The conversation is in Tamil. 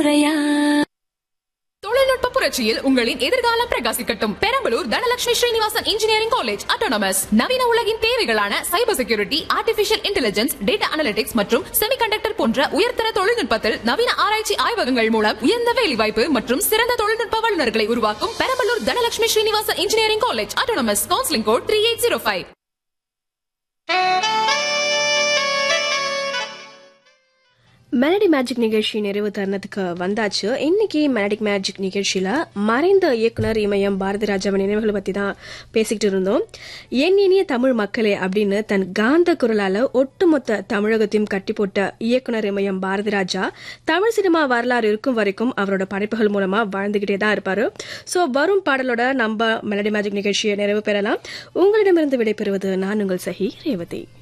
தொழில்நுட்ப புரட்சியில் உங்களின் எதிர்காலம் பிரகாசிக்கட்டும் Perambalur Dhanalakshmi Srinivasan engineering college autonomous நவீன உலகின் தேவைகளான cyber security artificial intelligence data analytics மற்றும் செமிகண்டக்டர் போன்ற உயர்தர தொழில்நுட்பத்தில் நவீன ஆராய்ச்சி ஆய்வகங்கள் மூலம் உயர்ந்த வேலைவாய்ப்பு மற்றும் சிறந்த தொழில்நுட்ப வல்லுநர்களை உருவாக்கும் Perambalur Dhanalakshmi Srinivasan engineering college autonomous counselling code three eight zero five melody magic நிகழ்ச்சி நிறைவு தருணத்துக்கு வந்தாச்சு இன்னைக்கு மெலடிக் மேஜிக் நிகழ்ச்சியில மறைந்த இயக்குனர் இமயம் பாரதி ராஜாவின் நினைவுகளை பத்தி தான் பேசிக்கிட்டு இருந்தோம் என் இனிய தமிழ் மக்களே அப்படின்னு தன் காந்த குரலால ஒட்டுமொத்த தமிழகத்தையும் கட்டி போட்ட இயக்குனர் இமயம் பாரதி ராஜா தமிழ் சினிமா வரலாறு இருக்கும் வரைக்கும் அவரோட படைப்புகள் மூலமா வாழ்ந்துகிட்டே தான் இருப்பாரு சோ வரும் பாடலோட நம்ம மெலடி மேஜிக் நிகழ்ச்சியை நிறைவு பெறலாம் உங்களிடமிருந்து விடைபெறுவது நான் உங்கள் சஹி ரேவதி